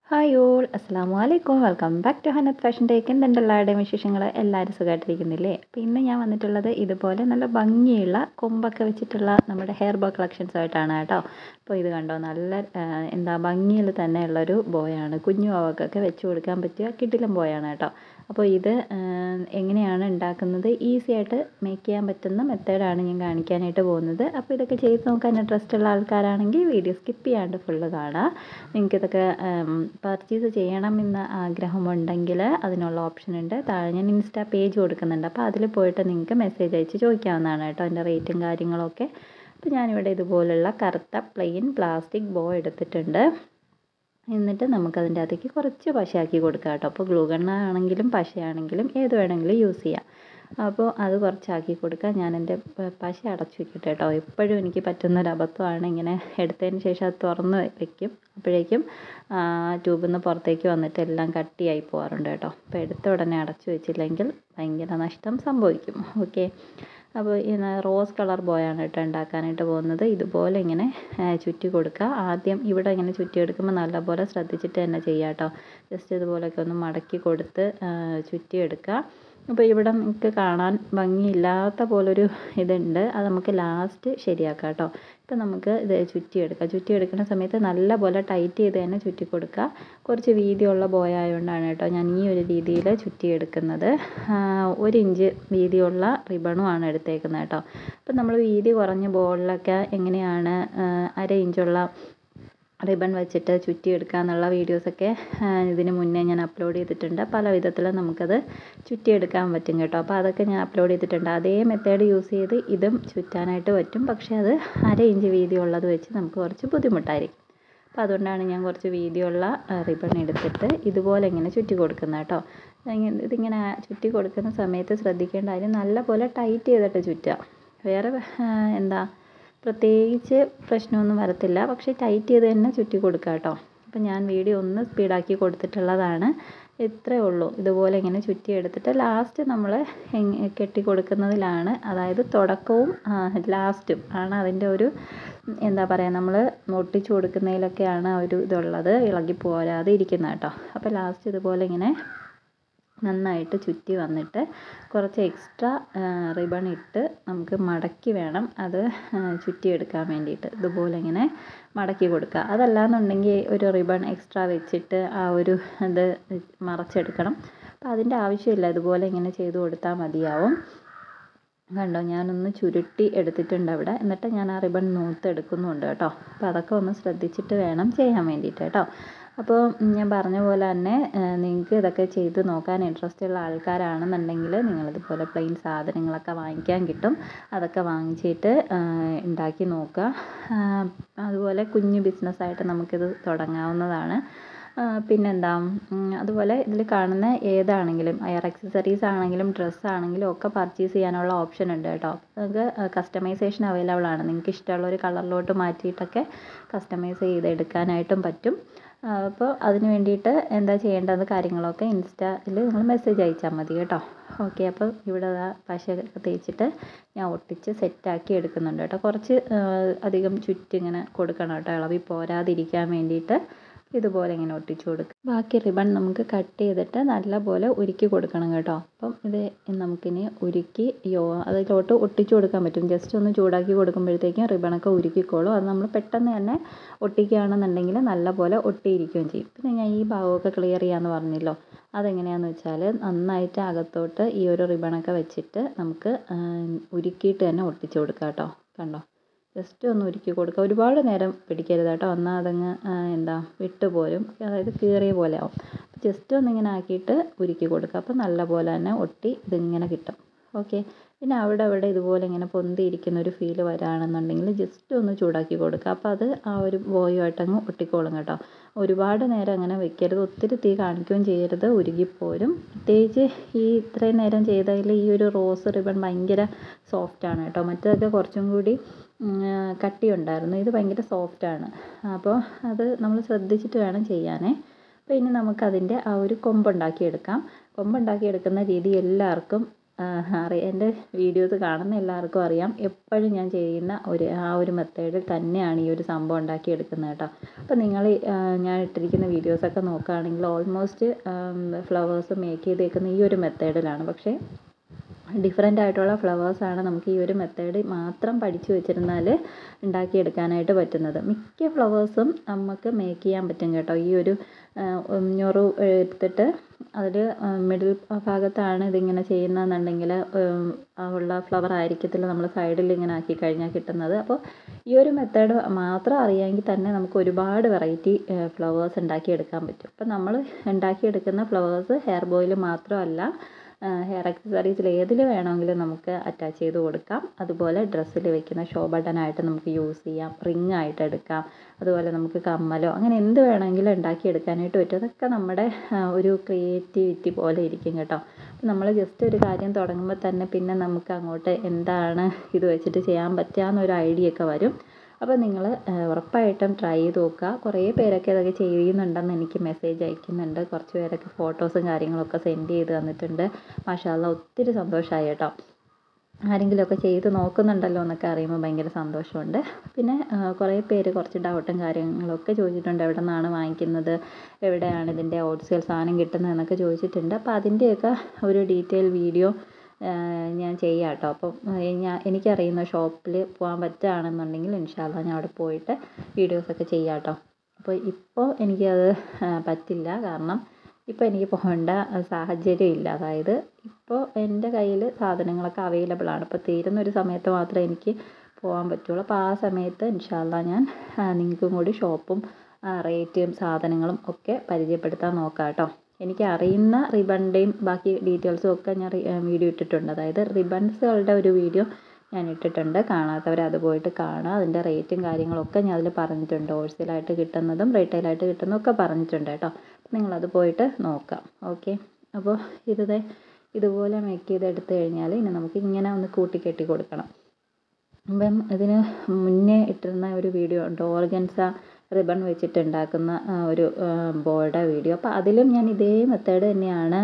hi all അസ്സാമു അലൈക്കും welcome back to Hanath fashion take എന്തുണ്ട് എല്ലാവരുടെയും വിശേഷങ്ങൾ എല്ലാവരും സുഖമായിട്ടിരിക്കുന്നില്ലേ പിന്നെ ഞാൻ വന്നിട്ടുള്ളത് ഇതുപോലെ നല്ല ഭംഗിയുള്ള കൊമ്പൊക്കെ വെച്ചിട്ടുള്ള നമ്മുടെ ഹെയർ ബോ കളക്ഷൻസ് ആയിട്ടാണ് കേട്ടോ അപ്പോൾ ഇത് കണ്ടോ നല്ല ആ, എന്താ ഭംഗിയിൽ തന്നെയുള്ളൊരു ബോയാണ് കുഞ്ഞു അവക്കൊക്കെ വെച്ച് കൊടുക്കാൻ പറ്റിയ കിടിലം ബോയാണ് കേട്ടോ അപ്പോൾ ഇത് ആ, എങ്ങനെയാണ് ഉണ്ടാക്കുന്നത് ഈസി ആയിട്ട് മേക്ക് ചെയ്യാൻ പറ്റുന്ന മെത്തേഡാണ് ഞാൻ കാണിക്കാനായിട്ട് പോകുന്നത് അപ്പോൾ ഇതൊക്കെ ചെയ്ത് നോക്കാൻ ഇൻട്രസ്റ്റ് ഉള്ള ആൾക്കാരാണെങ്കിൽ വീഡിയോ സ്കിപ്പ് ചെയ്യാണ്ട് ഫുള്ള് കാണാം നിങ്ങൾക്ക് ഇതൊക്കെ പർച്ചേസ് ചെയ്യണം എന്ന ആഗ്രഹമുണ്ടെങ്കിൽ അതിനുള്ള ഓപ്ഷൻ ഉണ്ട് താഴെ ഞാൻ ഇൻസ്റ്റാ പേജ് കൊടുക്കുന്നുണ്ട് അപ്പോൾ അതിൽ പോയിട്ട് നിങ്ങൾക്ക് മെസ്സേജ് അയച്ച് ചോദിക്കാവുന്നതാണ് കേട്ടോ അതിൻ്റെ റേറ്റും കാര്യങ്ങളൊക്കെ അപ്പോൾ ഞാനിവിടെ ഇതുപോലുള്ള കറുത്ത പ്ലെയിൻ പ്ലാസ്റ്റിക് ബോ എടുത്തിട്ടുണ്ട് എന്നിട്ട് നമുക്കതിൻ്റെ അകത്തേക്ക് കുറച്ച് പശയാക്കി കൊടുക്കാം കേട്ടോ അപ്പോൾ ഗ്ലൂ ആണെങ്കിലും പശയാണെങ്കിലും ഏത് വേണമെങ്കിലും യൂസ് ചെയ്യാം അപ്പോൾ അത് കുറച്ചാക്കി കൊടുക്കുക ഞാൻ എൻ്റെ പ- പശ അടച്ചു വെക്കട്ടെ കേട്ടോ എപ്പോഴും എനിക്ക് പറ്റുന്നൊരു അബദ്ധമാണ് ഇങ്ങനെ എടുത്തതിന് ശേഷം അത് തുറന്ന് വെക്കും അപ്പോഴേക്കും ട്യൂബിൽ നിന്ന് പുറത്തേക്ക് വന്നിട്ട് എല്ലാം കട്ടിയായി പോകാറുണ്ട് കേട്ടോ അപ്പോൾ എടുത്ത ഉടനെ അടച്ചു വെച്ചില്ലെങ്കിൽ ഭയങ്കര നഷ്ടം സംഭവിക്കും ഓക്കെ അപ്പോൾ ഈ ന- റോസ് കളർ ബോയാണ് കേട്ടോ ഉണ്ടാക്കാനായിട്ട് പോകുന്നത് ഇതുപോലെ ഇങ്ങനെ ആ, ചുറ്റി കൊടുക്കുക ആദ്യം ഇവിടെ ഇങ്ങനെ ചുറ്റി എടുക്കുമ്പോൾ നല്ലപോലെ ശ്രദ്ധിച്ചിട്ട് തന്നെ ചെയ്യുക കേട്ടോ ജസ്റ്റ് ഇതുപോലെയൊക്കെ ഒന്ന് മടക്കി കൊടുത്ത് ആ, ചുറ്റിയെടുക്കുക അപ്പോൾ ഇവിടെ നിങ്ങൾക്ക് കാണാൻ ഭംഗിയില്ലാത്ത പോലൊരു ഇതുണ്ട് അത് നമുക്ക് ലാസ്റ്റ് ശരിയാക്കാം കേട്ടോ ഇപ്പം നമുക്ക് ഇത് ചുറ്റിയെടുക്കാം ചുറ്റിയെടുക്കുന്ന സമയത്ത് നല്ലപോലെ ടൈറ്റ് ചെയ്ത് തന്നെ ചുറ്റി കൊടുക്കുക കുറച്ച് വീതിയുള്ള ബോയ് ആയതുകൊണ്ടാണ് കേട്ടോ ഞാൻ ഈ ഒരു രീതിയിൽ ചുറ്റിയെടുക്കുന്നത് ആ, ഒരു ഇഞ്ച് വീതിയുള്ള റിബണുമാണ് എടുത്തേക്കുന്നത് കേട്ടോ അപ്പം നമ്മൾ വീതി കുറഞ്ഞ ബോളിലൊക്കെ എങ്ങനെയാണ് ആ, അര ഇഞ്ചുള്ള റിബൺ വെച്ചിട്ട് ചുറ്റിയെടുക്കുക എന്നുള്ള വീഡിയോസൊക്കെ ആ, ഇതിന് മുന്നേ ഞാൻ അപ്ലോഡ് ചെയ്തിട്ടുണ്ട് പല വിധത്തിൽ നമുക്കത് ചുറ്റിയെടുക്കാൻ പറ്റും കേട്ടോ അപ്പോൾ അതൊക്കെ ഞാൻ അപ്ലോഡ് ചെയ്തിട്ടുണ്ട് അതേ മെത്തേഡ് യൂസ് ചെയ്ത് ഇതും ചുറ്റാനായിട്ട് പറ്റും പക്ഷേ അത് അര ഇഞ്ച് വീതിയുള്ളത് വെച്ച് നമുക്ക് കുറച്ച് ബുദ്ധിമുട്ടായിരിക്കും അപ്പോൾ അതുകൊണ്ടാണ് ഞാൻ കുറച്ച് വീതിയുള്ള റിബൺ എടുത്തിട്ട് ഇതുപോലെ ഇങ്ങനെ ചുറ്റി കൊടുക്കുന്നത് കേട്ടോ ഇങ്ങനെ- ഇതിങ്ങനെ ചുറ്റി കൊടുക്കുന്ന സമയത്ത് ശ്രദ്ധിക്കേണ്ട കാര്യം നല്ലപോലെ ടൈറ്റ് ചെയ്തിട്ട് ചുറ്റുക വേറെ ആ, എന്താ പ്രത്യേകിച്ച് പ്രശ്നമൊന്നും വരത്തില്ല പക്ഷേ ടൈറ്റ് ചെയ്ത് തന്നെ ചുറ്റി കൊടുക്കുക കേട്ടോ അപ്പം ഞാൻ വീഡിയോ ഒന്ന് സ്പീഡാക്കി കൊടുത്തിട്ടുള്ളതാണ് ഇത്രയേ ഉള്ളൂ ഇതുപോലെ ഇങ്ങനെ ചുറ്റി എടുത്തിട്ട് ലാസ്റ്റ് നമ്മൾ കെട്ടി കൊടുക്കുന്നതിലാണ് അതായത് തുടക്കവും ലാസ്റ്റും ആണ് അതിൻ്റെ ഒരു എന്താ പറയുക നമ്മൾ ഒട്ടിച്ചു കൊടുക്കുന്നതിലൊക്കെയാണ് ആ ഒരു ഇതുള്ളത് ഇളകി പോരാതെ ഇരിക്കുന്നത് കേട്ടോ അപ്പോൾ ലാസ്റ്റ് ഇതുപോലെ ഇങ്ങനെ നന്നായിട്ട് ചുറ്റി വന്നിട്ട് കുറച്ച് എക്സ്ട്രാ റിബൺ ഇട്ട് നമുക്ക് മടക്കി വേണം അത് ആ, ചുറ്റിയെടുക്കാൻ വേണ്ടിയിട്ട് ഇതുപോലെ ഇങ്ങനെ മടക്കി കൊടുക്കുക അതല്ലാന്നുണ്ടെങ്കിൽ ഒരു റിബൺ എക്സ്ട്രാ വെച്ചിട്ട് ആ ഒരു ഇത് മറച്ചെടുക്കണം അപ്പോൾ അതിൻ്റെ ആവശ്യമില്ല ഇതുപോലെ ഇങ്ങനെ ചെയ്ത് കൊടുത്താൽ മതിയാവും കണ്ടോ ഞാനൊന്ന് ചുരുട്ടി എടുത്തിട്ടുണ്ട് അവിടെ എന്നിട്ട് ഞാൻ ആ റിബൺ നൂത്ത് എടുക്കുന്നുണ്ട് കേട്ടോ അപ്പോൾ അതൊക്കെ ഒന്ന് ശ്രദ്ധിച്ചിട്ട് വേണം ചെയ്യാൻ വേണ്ടിയിട്ട് കേട്ടോ അപ്പോൾ ഞാൻ പറഞ്ഞ പോലെ തന്നെ നിങ്ങൾക്ക് ഇതൊക്കെ ചെയ്ത് നോക്കാൻ ഇൻട്രസ്റ്റ് ഉള്ള ആൾക്കാരാണെന്നുണ്ടെങ്കിൽ നിങ്ങളിതുപോലെ പ്ലെയിൻ സാധനങ്ങളൊക്കെ വാങ്ങിക്കാൻ കിട്ടും അതൊക്കെ വാങ്ങിച്ചിട്ട് ആ, ഉണ്ടാക്കി നോക്കുക ആ, അതുപോലെ കുഞ്ഞു ബിസിനസ്സായിട്ട് നമുക്കിത് തുടങ്ങാവുന്നതാണ് ആ, പിന്നെന്താ ഉം, അതുപോലെ ഇതിൽ കാണുന്ന ഏതാണെങ്കിലും എയർ അക്സസറീസ് ആണെങ്കിലും ഡ്രസ്സ് ആണെങ്കിലും ഒക്കെ പർച്ചേസ് ചെയ്യാനുള്ള ഓപ്ഷൻ ഉണ്ട് കേട്ടോ നിങ്ങൾക്ക് കസ്റ്റമൈസേഷൻ അവൈലബിൾ ആണ് നിങ്ങൾക്ക് ഇഷ്ടമുള്ള ഒരു കളറിലോട്ട് മാറ്റിയിട്ടൊക്കെ കസ്റ്റമൈസ് ചെയ്തെടുക്കാനായിട്ടും പറ്റും ആ, അപ്പോൾ അതിന് വേണ്ടിയിട്ട് എന്താ ചെയ്യേണ്ടത് കാര്യങ്ങളൊക്കെ ഇൻസ്റ്റയിൽ നിങ്ങൾ മെസ്സേജ് അയച്ചാൽ മതി കേട്ടോ ഓക്കെ അപ്പോൾ ഇവിടെ ദാ പശയൊക്കെ തേച്ചിട്ട് ഞാൻ ഒട്ടിച്ച് സെറ്റാക്കി എടുക്കുന്നുണ്ട് കേട്ടോ കുറച്ച് ആ, അധികം ചുറ്റിങ്ങനെ കൊടുക്കണം കേട്ടോ ഇളവി പോരാതിരിക്കാൻ വേണ്ടിയിട്ട് ഇതുപോലെ ഇങ്ങനെ ഒട്ടിച്ചു കൊടുക്കുക ബാക്കി റിബൺ നമുക്ക് കട്ട് ചെയ്തിട്ട് നല്ലപോലെ ഉരുക്കി കൊടുക്കണം കേട്ടോ അപ്പം ഇത് നമുക്കിനി ഉരുക്കി യോ അതിലോട്ട് ഒട്ടിച്ചു കൊടുക്കാൻ പറ്റും ജസ്റ്റ് ഒന്ന് ചൂടാക്കി കൊടുക്കുമ്പോഴത്തേക്കും റിബണൊക്കെ ഉരുക്കിക്കോളും അത് നമ്മൾ പെട്ടെന്ന് തന്നെ ഒട്ടിക്കുകയാണെന്നുണ്ടെങ്കിൽ നല്ലപോലെ ഒട്ടിയിരിക്കുകയും ചെയ്യും പിന്നെ ഞാൻ ഈ ഭാഗമൊക്കെ ക്ലിയർ ചെയ്യാമെന്ന് പറഞ്ഞല്ലോ അതെങ്ങനെയാണെന്ന് വെച്ചാൽ നന്നായിട്ട് അകത്തോട്ട് ഈ ഒരു റിബണൊക്കെ വെച്ചിട്ട് നമുക്ക് ആ, ഉരുക്കിയിട്ട് തന്നെ ഒട്ടിച്ചു കൊടുക്കാം കേട്ടോ കണ്ടോ ജസ്റ്റ് ഒന്ന് ഉരുക്കി കൊടുക്കുക ഒരുപാട് നേരം പിടിക്കരുത് കേട്ടോ എന്നാൽ അതങ്ങ് ആ, എന്താ വിട്ടുപോരും അതായത് കീറിയ പോലെ ആവും ജസ്റ്റ് ഒന്നിങ്ങനെ ആക്കിയിട്ട് ഉരുക്കി കൊടുക്കുക അപ്പോൾ നല്ല പോലെ തന്നെ ഒട്ടി ഇതിങ്ങനെ കിട്ടും ഓക്കെ പിന്നെ അവിടെ അവിടെ ഇതുപോലെ ഇങ്ങനെ പൊന്തിയിരിക്കുന്ന ഒരു ഫീൽ വരാണെന്നുണ്ടെങ്കിൽ ജസ്റ്റ് ഒന്ന് ചൂടാക്കി കൊടുക്കുക അപ്പോൾ അത് ആ ഒരു ബോയുമായിട്ട് അങ്ങ് ഒട്ടിക്കോളും കേട്ടോ ഒരുപാട് നേരം അങ്ങനെ വെക്കരുത് ഒത്തിരി തീ കാണിക്കുകയും ചെയ്യരുത് ഉരുകിപ്പോരും പ്രത്യേകിച്ച് ഈ ഇത്രയും നേരം ചെയ്തതിൽ ഈ ഒരു റോസ് റിബൺ ഭയങ്കര സോഫ്റ്റാണ് കേട്ടോ മറ്റേതൊക്കെ കുറച്ചും കൂടി ഉം, കട്ടിയുണ്ടായിരുന്നു ഇത് ഭയങ്കര സോഫ്റ്റാണ് അപ്പോൾ അത് നമ്മൾ ശ്രദ്ധിച്ചിട്ട് വേണം ചെയ്യാനേ അപ്പോൾ ഇനി നമുക്കതിൻ്റെ ആ ഒരു കൊമ്പുണ്ടാക്കിയെടുക്കാം കൊമ്പുണ്ടാക്കിയെടുക്കുന്ന രീതി എല്ലാവർക്കും അറിയാം എൻ്റെ വീഡിയോസ് കാണുന്ന എല്ലാവർക്കും അറിയാം എപ്പോഴും ഞാൻ ചെയ്യുന്ന ഒരു ആ ഒരു മെത്തേഡിൽ തന്നെയാണ് ഈ ഒരു സംഭവം ഉണ്ടാക്കിയെടുക്കുന്നത് കേട്ടോ അപ്പോൾ നിങ്ങൾ ഞാൻ ഇട്ടിരിക്കുന്ന വീഡിയോസൊക്കെ നോക്കുകയാണെങ്കിൽ ഓൾമോസ്റ്റ് ഫ്ലവേഴ്സ് മേക്ക് ചെയ്തേക്കുന്ന ഈ ഒരു മെത്തേഡിലാണ് പക്ഷേ ഡിഫറെൻ്റ് ആയിട്ടുള്ള ഫ്ലവേഴ്സാണ് നമുക്ക് ഈ ഒരു മെത്തേഡ് മാത്രം പഠിച്ചു വെച്ചിരുന്നാൽ ഉണ്ടാക്കിയെടുക്കാനായിട്ട് പറ്റുന്നത് മിക്ക ഫ്ലവേഴ്സും നമുക്ക് മേക്ക് ചെയ്യാൻ പറ്റും കേട്ടോ ഈ ഒരു ഞൊറു എടുത്തിട്ട് അതിൽ മിഡിൽ ഭാഗത്താണ് ഇതിങ്ങനെ ചെയ്യുന്നതെന്നുണ്ടെങ്കിൽ ഉള്ള ഫ്ലവർ ആയിരിക്കത്തില്ല നമ്മൾ സൈഡിൽ ഇങ്ങനെ ആക്കി കഴിഞ്ഞാൽ കിട്ടുന്നത് അപ്പോൾ ഈ ഒരു മെത്തേഡ് മാത്രം അറിയാമെങ്കിൽ തന്നെ നമുക്ക് ഒരുപാട് വെറൈറ്റി ഫ്ലവേഴ്സ് ഉണ്ടാക്കിയെടുക്കാൻ പറ്റും അപ്പോൾ നമ്മൾ ഉണ്ടാക്കിയെടുക്കുന്ന ഫ്ലവേഴ്സ് ഹെയർ ബോയിൽ മാത്രമല്ല ഹെയർ അക്സസറീസിൽ ഏതിൽ വേണമെങ്കിലും നമുക്ക് അറ്റാച്ച് ചെയ്ത് കൊടുക്കാം അതുപോലെ ഡ്രസ്സിൽ വെക്കുന്ന ഷോ ബട്ടണായിട്ട് നമുക്ക് യൂസ് ചെയ്യാം റിംഗ് ആയിട്ട് എടുക്കാം അതുപോലെ നമുക്ക് കമ്മലോ അങ്ങനെ എന്ത് വേണമെങ്കിലും ഉണ്ടാക്കിയെടുക്കാനായിട്ട് പറ്റും അതൊക്കെ നമ്മുടെ ഒരു ക്രിയേറ്റിവിറ്റി പോലെ ഇരിക്കും കേട്ടോ നമ്മൾ ജസ്റ്റ് ഒരു കാര്യം തുടങ്ങുമ്പോൾ തന്നെ പിന്നെ നമുക്ക് അങ്ങോട്ട് എന്താണ് ഇത് വെച്ചിട്ട് ചെയ്യാൻ പറ്റുക എന്നൊരു ഐഡിയ ഒക്കെ വരും അപ്പോൾ നിങ്ങൾ ഉറപ്പായിട്ടും ട്രൈ ചെയ്ത് നോക്കുക കുറേ പേരൊക്കെ അതൊക്കെ ചെയ്യുന്നുണ്ടെന്ന് എനിക്ക് മെസ്സേജ് അയക്കുന്നുണ്ട് കുറച്ച് പേരൊക്കെ ഫോട്ടോസും കാര്യങ്ങളൊക്കെ സെൻഡ് ചെയ്ത് തന്നിട്ടുണ്ട് മാഷാല്ല ഒത്തിരി സന്തോഷമായി കേട്ടോ ആരെങ്കിലുമൊക്കെ ചെയ്ത് നോക്കുന്നുണ്ടല്ലോ എന്നൊക്കെ അറിയുമ്പോൾ ഭയങ്കര സന്തോഷമുണ്ട് പിന്നെ കുറേ പേര് കുറച്ച് ഡൗട്ടും കാര്യങ്ങളൊക്കെ ചോദിച്ചിട്ടുണ്ട് എവിടെ നിന്നാണ് വാങ്ങിക്കുന്നത് എവിടെയാണ് ഇതിൻ്റെ ഹോൾസെയിൽ സാധനം കിട്ടുന്നത് എന്നൊക്കെ ചോദിച്ചിട്ടുണ്ട് അപ്പോൾ അതിൻ്റെയൊക്കെ ഒരു ഡീറ്റെയിൽ വീഡിയോ ഞാൻ ചെയ്യാം കേട്ടോ അപ്പം ഞാൻ എനിക്കറിയുന്ന ഷോപ്പിൽ പോകാൻ പറ്റുകയാണെന്നുണ്ടെങ്കിൽ ഇൻഷാല്ല ഞാൻ അവിടെ പോയിട്ട് വീഡിയോസൊക്കെ ചെയ്യാം കേട്ടോ അപ്പോൾ ഇപ്പോൾ എനിക്കത് പറ്റില്ല കാരണം ഇപ്പോൾ എനിക്ക് പോകേണ്ട സാഹചര്യം ഇല്ല അതായത് ഇപ്പോൾ എൻ്റെ കയ്യിൽ സാധനങ്ങളൊക്കെ അവൈലബിൾ ആണ് അപ്പോൾ തീരുന്ന ഒരു സമയത്ത് മാത്രമേ എനിക്ക് പോകാൻ പറ്റുള്ളൂ അപ്പോൾ ആ സമയത്ത് ഇൻഷാല്ല ഞാൻ നിങ്ങൾക്കും കൂടി ഷോപ്പും റേറ്റും സാധനങ്ങളും ഒക്കെ പരിചയപ്പെടുത്താൻ നോക്കാം കേട്ടോ എനിക്ക് അറിയുന്ന റിബണിൻ്റെയും ബാക്കി ഡീറ്റെയിൽസും ഒക്കെ ഞാൻ വീഡിയോ ഇട്ടിട്ടുണ്ട് അതായത് റിബൺസുകളുടെ ഒരു വീഡിയോ ഞാൻ ഇട്ടിട്ടുണ്ട് കാണാത്തവർ അത് പോയിട്ട് കാണുക അതിൻ്റെ റേറ്റും കാര്യങ്ങളൊക്കെ ഞാൻ അതിൽ പറഞ്ഞിട്ടുണ്ട് ഹോൾസെയിലായിട്ട് കിട്ടുന്നതും റീറ്റെയിലായിട്ട് കിട്ടുന്നതും ഒക്കെ പറഞ്ഞിട്ടുണ്ട് കേട്ടോ നിങ്ങളത് പോയിട്ട് നോക്കാം ഓക്കെ അപ്പോൾ ഇത് ഇതുപോലെ മേക്ക് ചെയ്ത് എടുത്തു കഴിഞ്ഞാൽ ഇനി നമുക്ക് ഇങ്ങനെ ഒന്ന് കൂട്ടിക്കെട്ടി കൊടുക്കണം അപ്പം ഇതിന് മുന്നേ ഇട്ടിരുന്ന ഒരു വീഡിയോ ഉണ്ട് ഓർഗൻസ റിബൺ വെച്ചിട്ട് ഉണ്ടാക്കുന്ന ഒരു ബോയുടെ വീഡിയോ അപ്പോൾ അതിലും ഞാൻ ഇതേ മെത്തേഡ് തന്നെയാണ്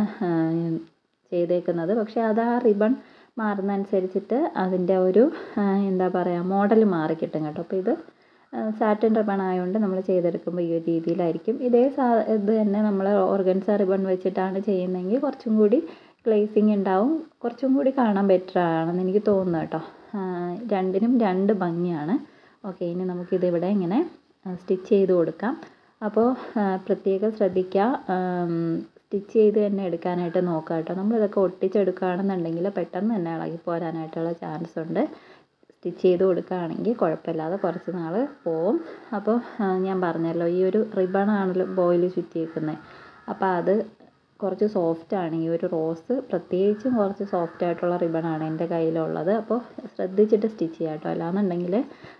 ചെയ്തേക്കുന്നത് പക്ഷേ അത് ആ റിബൺ മാറുന്നതനുസരിച്ചിട്ട് അതിൻ്റെ ഒരു എന്താ പറയുക മോഡൽ മാറി കിട്ടും കേട്ടോ അപ്പോൾ ഇത് സാറ്റിൻ റിബൺ ആയതുകൊണ്ട് നമ്മൾ ചെയ്തെടുക്കുമ്പോൾ ഈ ഒരു രീതിയിലായിരിക്കും ഇതേ സാ ഇത് തന്നെ നമ്മൾ ഓർഗൻസ റിബൺ വെച്ചിട്ടാണ് ചെയ്യുന്നതെങ്കിൽ കുറച്ചും കൂടി ഗ്ലേസിങ് ഉണ്ടാവും കുറച്ചും കൂടി കാണാൻ ബെറ്റർ ആണെന്ന് എനിക്ക് തോന്നുന്നു കേട്ടോ രണ്ടിനും രണ്ട് ഭംഗിയാണ് ഓക്കെ ഇനി നമുക്കിത് ഇവിടെ ഇങ്ങനെ സ്റ്റിച്ച് ചെയ്ത് കൊടുക്കാം അപ്പോൾ പ്രത്യേകം ശ്രദ്ധിക്കുക സ്റ്റിച്ച് ചെയ്ത് തന്നെ എടുക്കാനായിട്ട് നോക്കുക കേട്ടോ നമ്മളിതൊക്കെ ഒട്ടിച്ചെടുക്കുകയാണെന്നുണ്ടെങ്കിൽ പെട്ടെന്ന് തന്നെ ഇളകി പോരാനായിട്ടുള്ള ചാൻസ് ഉണ്ട് സ്റ്റിച്ച് ചെയ്ത് കൊടുക്കുകയാണെങ്കിൽ കുഴപ്പമില്ലാതെ കുറച്ച് നാൾ പോവും അപ്പോൾ ഞാൻ പറഞ്ഞല്ലോ ഈ ഒരു റിബണാണല്ലോ ബോയിൽ ചുറ്റിയേക്കുന്നത് അപ്പോൾ അത് കുറച്ച് സോഫ്റ്റാണ് ഈ ഒരു റോസ് പ്രത്യേകിച്ചും കുറച്ച് സോഫ്റ്റ് ആയിട്ടുള്ള റിബണാണ് എൻ്റെ കയ്യിലുള്ളത് അപ്പോൾ ശ്രദ്ധിച്ചിട്ട് സ്റ്റിച്ച് ചെയ്യാം കേട്ടോ അല്ലാന്നുണ്ടെങ്കിൽ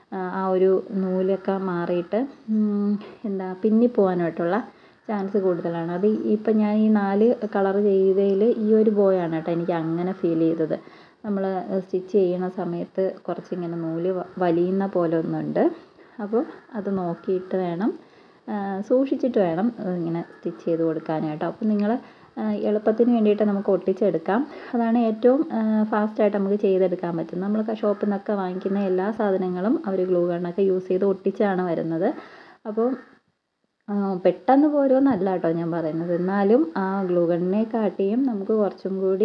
ആ ഒരു നൂലൊക്കെ മാറിയിട്ട് എന്താ പിന്നിപ്പോവാനായിട്ടുള്ള ചാൻസ് കൂടുതലാണ് അത് ഇപ്പം ഞാൻ ഈ നാല് കളർ ചെയ്തതിൽ ഈ ഒരു ബോയാണ് കേട്ടോ എനിക്ക് അങ്ങനെ ഫീൽ ചെയ്തത് നമ്മൾ സ്റ്റിച്ച് ചെയ്യുന്ന സമയത്ത് കുറച്ചിങ്ങനെ നൂല് വലിയുന്ന പോലെ ഒന്നുണ്ട് അപ്പോൾ അത് നോക്കിയിട്ട് വേണം സൂക്ഷിച്ചിട്ട് വേണം ഇങ്ങനെ സ്റ്റിച്ച് ചെയ്ത് കൊടുക്കാനായിട്ട് അപ്പോൾ നിങ്ങൾ എളുപ്പത്തിന് വേണ്ടിയിട്ട് നമുക്ക് ഒട്ടിച്ചെടുക്കാം അതാണ് ഏറ്റവും ഫാസ്റ്റായിട്ട് നമുക്ക് ചെയ്തെടുക്കാൻ പറ്റും നമ്മൾ ഷോപ്പിൽ നിന്നൊക്കെ വാങ്ങിക്കുന്ന എല്ലാ സാധനങ്ങളും അവർ ഗ്ലൂ ഗണ്ണൊക്കെ യൂസ് ചെയ്ത് ഒട്ടിച്ചാണ് വരുന്നത് അപ്പോൾ പെട്ടെന്ന് പോരുമെന്നല്ല കേട്ടോ ഞാൻ പറയുന്നത് എന്നാലും ആ ഗ്ലൂ ഗണ്ണിനെക്കാട്ടിയും നമുക്ക് കുറച്ചും കൂടി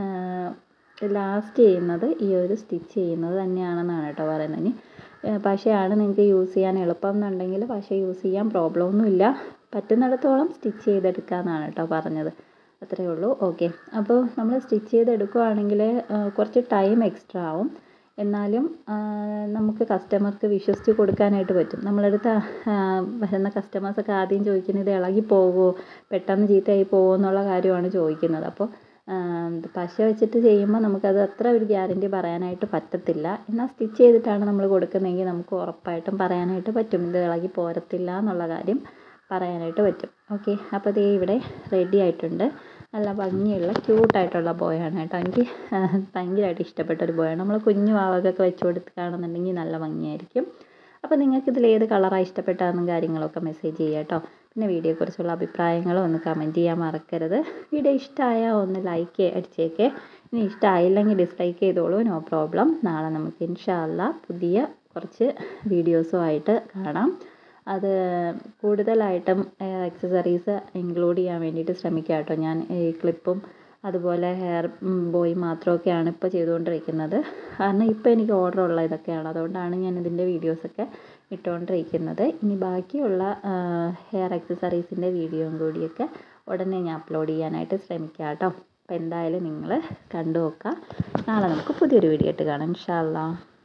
ലാസ്റ്റ് ചെയ്യുന്നത് ഈ ഒരു സ്റ്റിച്ച് ചെയ്യുന്നത് തന്നെയാണെന്നാണ് കേട്ടോ പറയുന്നത് ഇനി പശയാണ് നിങ്ങൾക്ക് യൂസ് ചെയ്യാൻ എളുപ്പം എന്നുണ്ടെങ്കിൽ പശ യൂസ് ചെയ്യാൻ പ്രോബ്ലം ഒന്നുമില്ല പറ്റുന്നിടത്തോളം സ്റ്റിച്ച് ചെയ്തെടുക്കാമെന്നാണ് കേട്ടോ പറഞ്ഞത് അത്രയേ ഉള്ളൂ ഓക്കെ അപ്പോൾ നമ്മൾ സ്റ്റിച്ച് ചെയ്തെടുക്കുകയാണെങ്കിൽ കുറച്ച് ടൈം എക്സ്ട്രാ ആവും എന്നാലും നമുക്ക് കസ്റ്റമർക്ക് വിശ്വസിച്ച് കൊടുക്കാനായിട്ട് പറ്റും നമ്മളടുത്ത് വരുന്ന കസ്റ്റമേഴ്സൊക്കെ ആദ്യം ചോദിക്കുന്നത് ഇത് ഇളകി പോകുമോ പെട്ടെന്ന് ചീത്തയായി പോകുമോ എന്നുള്ള കാര്യമാണ് ചോദിക്കുന്നത് അപ്പോൾ പശ വെച്ചിട്ട് ചെയ്യുമ്പോൾ നമുക്കത് അത്ര ഒരു ഗ്യാരണ്ടി പറയാനായിട്ട് പറ്റത്തില്ല എന്നാൽ സ്റ്റിച്ച് ചെയ്തിട്ടാണ് നമ്മൾ കൊടുക്കുന്നതെങ്കിൽ നമുക്ക് ഉറപ്പായിട്ടും പറയാനായിട്ട് പറ്റും ഇത് ഇളകി പോരത്തില്ല എന്നുള്ള കാര്യം പറയാനായിട്ട് പറ്റും ഓക്കെ അപ്പോൾ ദേ ഇവിടെ റെഡി ആയിട്ടുണ്ട് നല്ല ഭംഗിയുള്ള ക്യൂട്ടായിട്ടുള്ള ബോയാണ് കേട്ടോ എനിക്ക് ഭയങ്കരമായിട്ട് ഇഷ്ടപ്പെട്ട ഒരു ബോയാണ് നമ്മൾ കുഞ്ഞു വാവകൾക്ക് വെച്ച് കൊടുക്കുകയാണെന്നുണ്ടെങ്കിൽ നല്ല ഭംഗിയായിരിക്കും അപ്പോൾ നിങ്ങൾക്ക് ഇതിൽ ഏത് കളറാണ് ഇഷ്ടപ്പെട്ടതെന്നും കാര്യങ്ങളൊക്കെ മെസ്സേജ് ചെയ്യുക കേട്ടോ പിന്നെ വീഡിയോയെക്കുറിച്ചുള്ള അഭിപ്രായങ്ങളും ഒന്ന് കമൻറ്റ് ചെയ്യാൻ മറക്കരുത് വീഡിയോ ഇഷ്ടമായാൽ ഒന്ന് ലൈക്ക് അടിച്ചേക്കേ ഇനി ഇഷ്ടമായില്ലെങ്കിൽ ഡിസ്ലൈക്ക് ചെയ്തോളൂ നോ പ്രോബ്ലം നാളെ നമുക്ക് ഇൻഷാല്ല പുതിയ കുറച്ച് വീഡിയോസുമായിട്ട് കാണാം അത് കൂടുതലായിട്ടും എക്സസറീസ് ഇൻക്ലൂഡ് ചെയ്യാൻ വേണ്ടിയിട്ട് ശ്രമിക്കാം കേട്ടോ ഞാൻ ഈ ക്ലിപ്പും അതുപോലെ ഹെയർ ബോയ് മാത്രമൊക്കെയാണ് ഇപ്പോൾ ചെയ്തുകൊണ്ടിരിക്കുന്നത് കാരണം ഇപ്പോൾ എനിക്ക് ഓർഡർ ഉള്ള ഇതൊക്കെയാണ് അതുകൊണ്ടാണ് ഞാൻ ഇതിൻ്റെ വീഡിയോസൊക്കെ ഇട്ടുകൊണ്ടിരിക്കുന്നത് ഇനി ബാക്കിയുള്ള ഹെയർ എക്സസറീസിൻ്റെ വീഡിയോയും കൂടിയൊക്കെ ഉടനെ ഞാൻ അപ്ലോഡ് ചെയ്യാനായിട്ട് ശ്രമിക്കാം കേട്ടോ അപ്പോൾ എന്തായാലും നിങ്ങൾ കണ്ടു നോക്കുക നാളെ നമുക്ക് പുതിയൊരു വീഡിയോ ആയിട്ട് കാണാം ഇൻഷാല്ലാ